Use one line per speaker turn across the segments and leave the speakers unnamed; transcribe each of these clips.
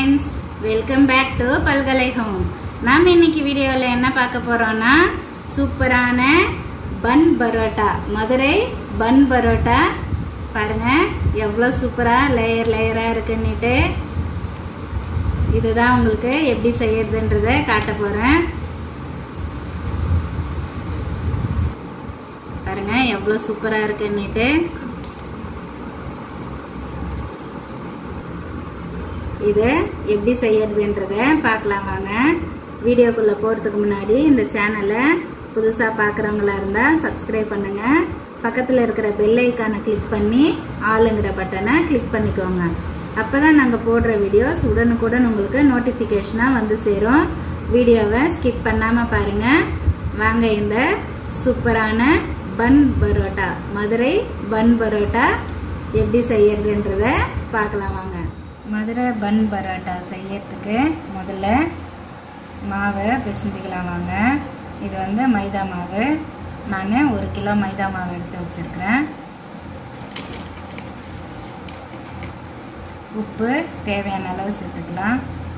friends welcome back to பல்கலை home நாம் இன்னைக்கு வீடியோவில் என்ன பார்க்க போகிறோம்னா சூப்பரான பன் பரோட்டா மதுரை பன் பரோட்டா பாருங்க எவ்வளோ சூப்பராக லேயர் லேயராக இருக்குன்னுட்டு இதுதான் உங்களுக்கு எப்படி செய்யறதுன்றதை காட்ட போகிறேன் பாருங்க எவ்வளோ சூப்பராக இருக்குன்னுட்டு இதை எப்படி செய்யறதுன்றத பார்க்கலாம் வாங்க வீடியோக்குள்ளே போகிறதுக்கு முன்னாடி இந்த சேனலை புதுசாக பார்க்குறவங்களா இருந்தால் சப்ஸ்கிரைப் பண்ணுங்கள் பக்கத்தில் இருக்கிற பெல் ஐக்கானை கிளிக் பண்ணி ஆளுங்கிற பட்டனை கிளிக் பண்ணிக்கோங்க அப்போ தான் நாங்கள் போடுற வீடியோஸ் உடனுக்குடன் உங்களுக்கு நோட்டிஃபிகேஷனாக வந்து சேரும் வீடியோவை ஸ்கிப் பண்ணாமல் பாருங்கள் வாங்க இந்த சூப்பரான பன் பரோட்டா மதுரை பன் பரோட்டா எப்படி செய்யறதுன்றத பார்க்கலாம் வாங்க மதுரை பன் பரோட்டா செய்யறதுக்கு முதல்ல மாவை பிசைஞ்சிக்கலாம் வாங்க இது வந்து மைதா மாவு நான் ஒரு கிலோ மைதா மாவு எடுத்து வச்சுருக்கிறேன் உப்பு தேவையான அளவு சேர்த்துக்கலாம்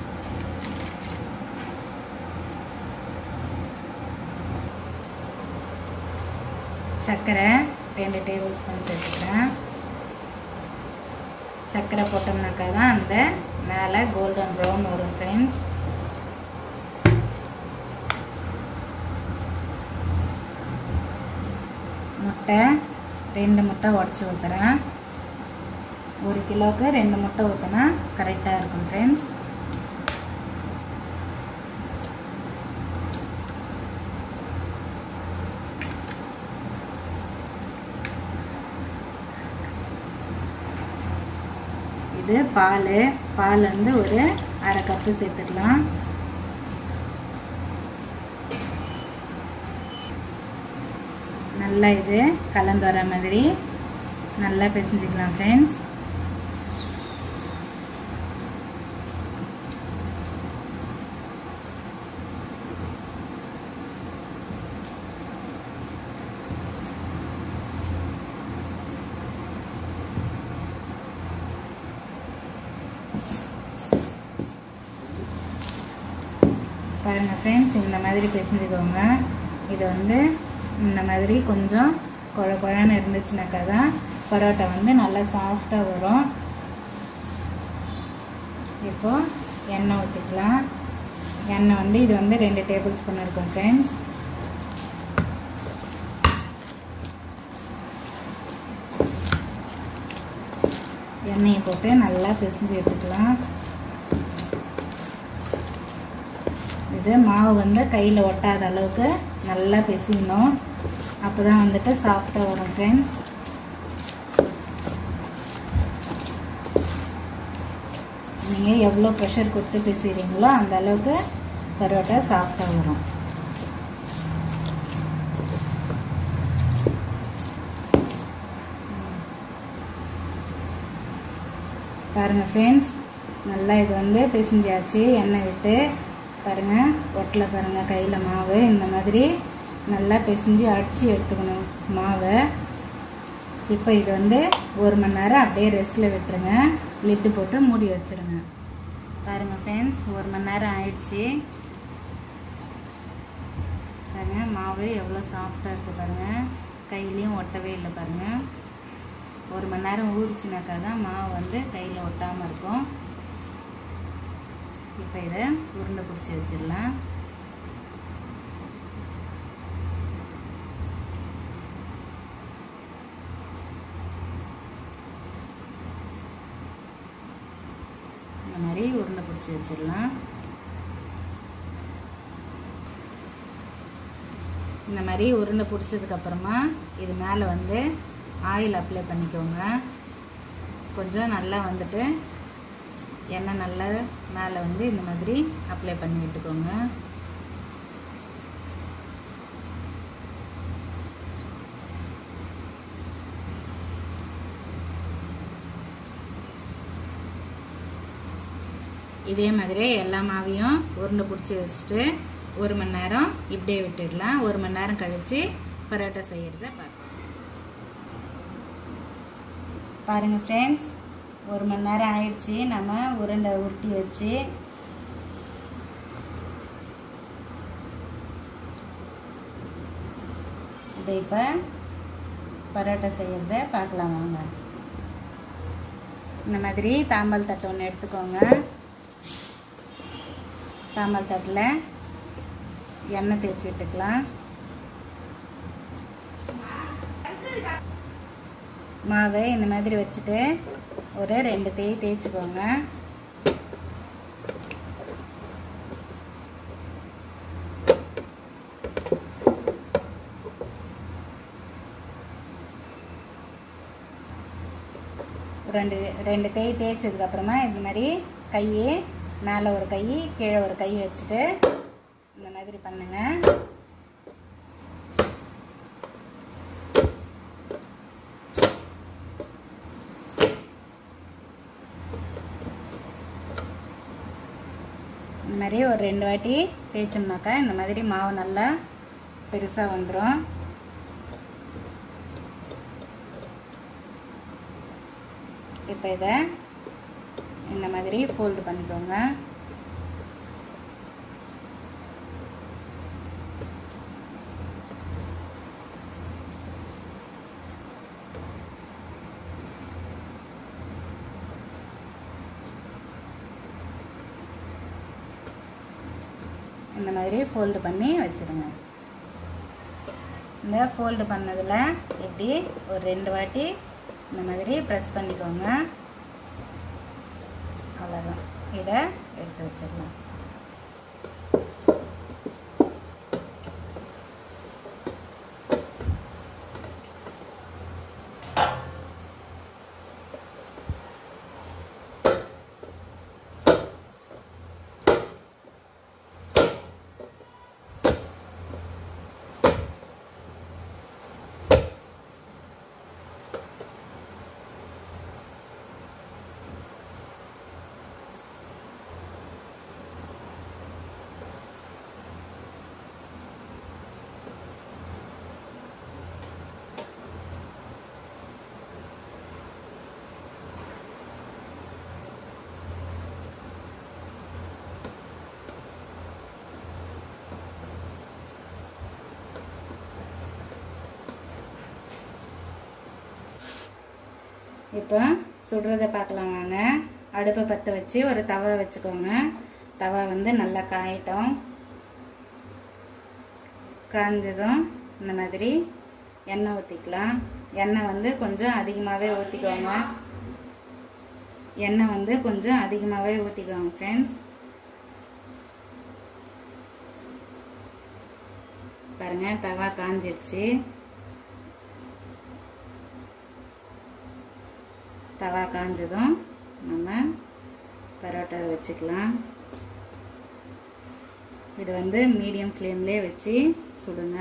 சர்க்கரை ரெண்டு டேபிள் ஸ்பூன் சேர்த்துக்கிறேன் சர்க்கரை போட்டோம்னாக்கா தான் அந்த மேலே கோல்டன் ப்ரௌன் வரும் ஃப்ரெண்ட்ஸ் முட்டை ரெண்டு முட்டை உடச்சி ஊற்றுறேன் ஒரு கிலோவுக்கு ரெண்டு முட்டை ஊற்றினா கரெக்டாக இருக்கும் ஃப்ரெண்ட்ஸ் இது பால் பால் வந்து ஒரு அரை கப்பு சேர்த்துக்கலாம் நல்லா இது கலந்து வர மாதிரி நல்லா பிசைஞ்சிக்கலாம் ஃப்ரெண்ட்ஸ் பாருங்கள் ஃப்ரெண்ட்ஸ் இந்த மாதிரி பிசைஞ்சுக்கோங்க இது வந்து இந்த மாதிரி கொஞ்சம் குழ குழன்னு இருந்துச்சுனாக்கா தான் பரோட்டா வந்து நல்லா சாஃப்டாக வரும் இப்போ எண்ணெய் ஊற்றிக்கலாம் எண்ணெய் வந்து இது வந்து ரெண்டு டேபிள் ஸ்பூன் இருக்கும் ஃப்ரெண்ட்ஸ் எண்ணெயை போட்டு நல்லா பிசைஞ்சு எடுத்துக்கலாம் இது மாவு வந்து கையில் ஒட்டாத அளவுக்கு நல்லா பிசிக்கணும் அப்போ தான் வந்துட்டு சாஃப்டாக வரும் ஃப்ரெண்ட்ஸ் நீங்கள் எவ்வளோ ப்ரெஷர் கொடுத்து பிசிறீங்களோ அந்த அளவுக்கு பரோட்டா சாஃப்டாக வரும் பாருங்கள் ஃப்ரெண்ட்ஸ் நல்லா இது வந்து பிசிஞ்சாச்சு எண்ணெய் விட்டு பாருங்கள் ஒட்டில் பாருங்கள் கையில் மாவு இந்த மாதிரி நல்லா பிசைஞ்சு அடித்து எடுத்துக்கணும் மாவை இப்போ இது வந்து ஒரு மணி நேரம் அப்படியே ரெஸ்ட்டில் விட்டுருங்க லிட்டு போட்டு மூடி வச்சுருங்க பாருங்கள் ஃப்ரெண்ட்ஸ் ஒரு மணி நேரம் ஆயிடுச்சு பாருங்கள் மாவு எவ்வளோ சாஃப்டாக இருக்குது பாருங்கள் கையிலையும் ஒட்டவே இல்லை பாருங்கள் ஒரு மணி நேரம் ஊறிச்சுனாக்கா தான் மாவு வந்து கையில் ஒட்டாமல் இருக்கும் இப்போ இதை உருண்டை பிடிச்சி வச்சிடலாம் இந்த மாதிரி உருண்டை பிடிச்சி வச்சிடலாம் இந்த மாதிரி உருண்டை பிடிச்சதுக்கப்புறமா இது மேலே வந்து ஆயில் அப்ளை பண்ணிக்கோங்க கொஞ்சம் நல்லா வந்துட்டு எண்ணெய் நல்லா மேலே வந்து இந்த மாதிரி அப்ளை பண்ணி விட்டுக்கோங்க இதே மாதிரி எல்லா மாவையும் உருண்டை பிடிச்சி வச்சுட்டு ஒரு மணி நேரம் இப்படியே விட்டுடலாம் ஒரு மணி நேரம் கழித்து பரோட்டா செய்கிறத பார்க்கலாம் பாருங்கள் ஃப்ரெண்ட்ஸ் ஒரு மணி நேரம் ஆயிடுச்சு நம்ம உருண்டை உருட்டி வச்சு இதை இப்போ பரோட்டா செய்யறத பார்க்கலாம் வாங்க இந்த மாதிரி தாம்பால் தட்டு ஒன்று எடுத்துக்கோங்க தாம்பால் தட்டில் எண்ணெய் தேய்ச்சி விட்டுக்கலாம் மாவை இந்த மாதிரி வச்சுட்டு ஒரு ரெண்டு தேய் தேய்ச்சிக்கோங்க ரெண்டு ரெண்டு தேய் தேய்ச்சதுக்கப்புறமா இது மாதிரி கையே மேலே ஒரு கை கீழே ஒரு கை வச்சுட்டு இந்த மாதிரி பண்ணுங்க இந்த மாதிரி ஒரு ரெண்டு வாட்டி தேய்ச்சோம்னாக்கா இந்த மாதிரி மாவு நல்லா பெருசாக வந்துடும் இப்போ இதை இந்த மாதிரி ஃபோல்டு பண்ணிக்கோங்க இந்த மாதிரி ஃபோல்டு பண்ணி வச்சுருங்க இந்த ஃபோல்டு பண்ணதில் இப்படி ஒரு ரெண்டு வாட்டி இந்த மாதிரி ப்ரெஸ் பண்ணிக்கோங்க அவ்வளோதான் இதை எடுத்து வச்சிடலாம் இப்போ சுடுறதை பார்க்கலாம் வாங்க அடுப்பை பற்ற வச்சு ஒரு தவா வச்சுக்கோங்க தவா வந்து நல்லா காயட்டும் காஞ்சதும் இந்த மாதிரி எண்ணெய் ஊற்றிக்கலாம் எண்ணெய் வந்து கொஞ்சம் அதிகமாகவே ஊற்றிக்கோங்க எண்ணெய் வந்து கொஞ்சம் அதிகமாகவே ஊற்றிக்கோங்க ஃப்ரெண்ட்ஸ் பாருங்க தவா காஞ்சிடுச்சு தவா காஞ்சதும் நம்ம பரோட்டா வச்சுக்கலாம் இது வந்து மீடியம் ஃப்ளேம்லேயே வச்சு சுடுங்க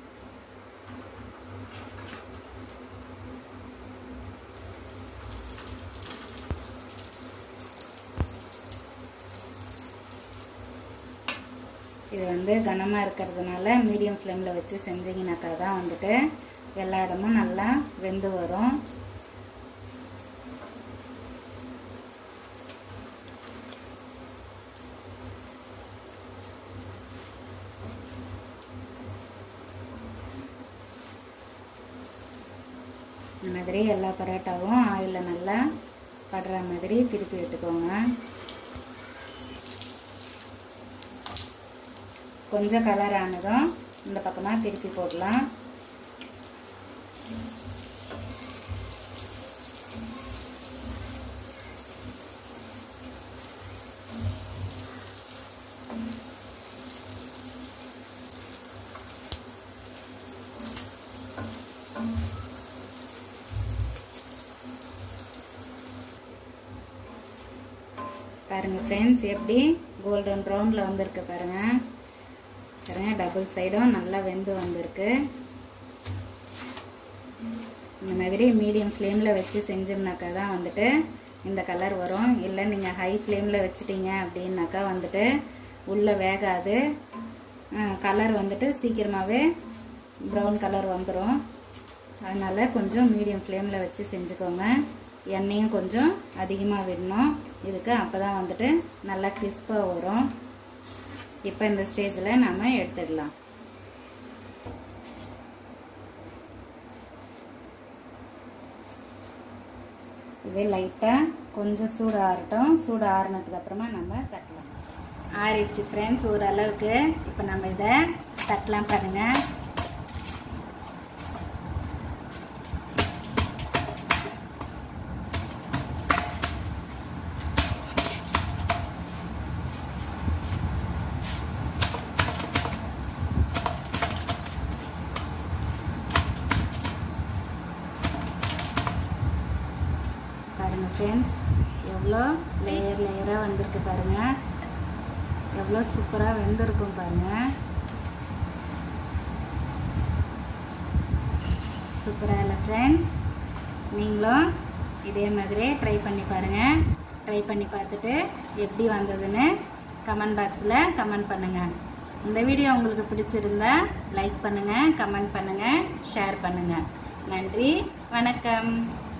இது வந்து கனமாக இருக்கிறதுனால மீடியம் ஃப்ளேமில் வச்சு செஞ்சிங்கனாக்கா தான் வந்துட்டு எல்லா இடமும் நல்லா வெந்து வரும் இந்த மாதிரி எல்லா பரோட்டாவும் ஆயிலில் நல்லா படுற மாதிரி திருப்பி விட்டுக்கோங்க கொஞ்சம் கலர் ஆனதும் இந்த பக்கமாக திருப்பி போடலாம் பாருங்க ஃப்ரெண்ட்ஸ் எப்படி கோல்டன் ப்ரௌனில் வந்திருக்கு பாருங்க பாருங்க டபுள் சைடும் நல்லா வெந்து வந்திருக்கு இந்த மாதிரி மீடியம் ஃப்ளேமில் வச்சு செஞ்சோம்னாக்கா தான் வந்துட்டு இந்த கலர் வரும் இல்லை நீங்கள் ஹை ஃப்ளேமில் வச்சிட்டீங்க அப்படின்னாக்கா வந்துட்டு உள்ளே வேகாது கலர் வந்துட்டு சீக்கிரமாகவே ப்ரௌன் கலர் வந்துடும் அதனால் கொஞ்சம் மீடியம் ஃப்ளேமில் வச்சு செஞ்சுக்கோங்க எண்ணெயும் கொஞ்சம் அதிகமாக விடணும் இதுக்கு அப்போ தான் வந்துட்டு நல்லா கிறிஸ்பாக வரும் இப்போ இந்த ஸ்டேஜில் நம்ம எடுத்துடலாம் இது லைட்டாக கொஞ்சம் சூடு ஆறட்டும் சூடு ஆறுனதுக்கு அப்புறமா நம்ம தட்டலாம் ஆறிடுச்சு ஃப்ரெண்ட்ஸ் ஓரளவுக்கு இப்போ நம்ம இதை தட்டலாம் பாருங்கள் பாருங்க ஃப்ரெண்ட்ஸ் எவ்வளோ லேயர் லேயராக வந்திருக்கு பாருங்க எவ்வளோ சூப்பராக வெந்திருக்கும் பாருங்க சூப்பராக இல்லை ஃப்ரெண்ட்ஸ் நீங்களும் இதே மாதிரி ட்ரை பண்ணி பாருங்கள் ட்ரை பண்ணி பார்த்துட்டு எப்படி வந்ததுன்னு கமெண்ட் பாக்ஸில் கமெண்ட் பண்ணுங்கள் இந்த வீடியோ உங்களுக்கு பிடிச்சிருந்தா லைக் பண்ணுங்கள் கமெண்ட் பண்ணுங்கள் ஷேர் பண்ணுங்கள் நன்றி வணக்கம்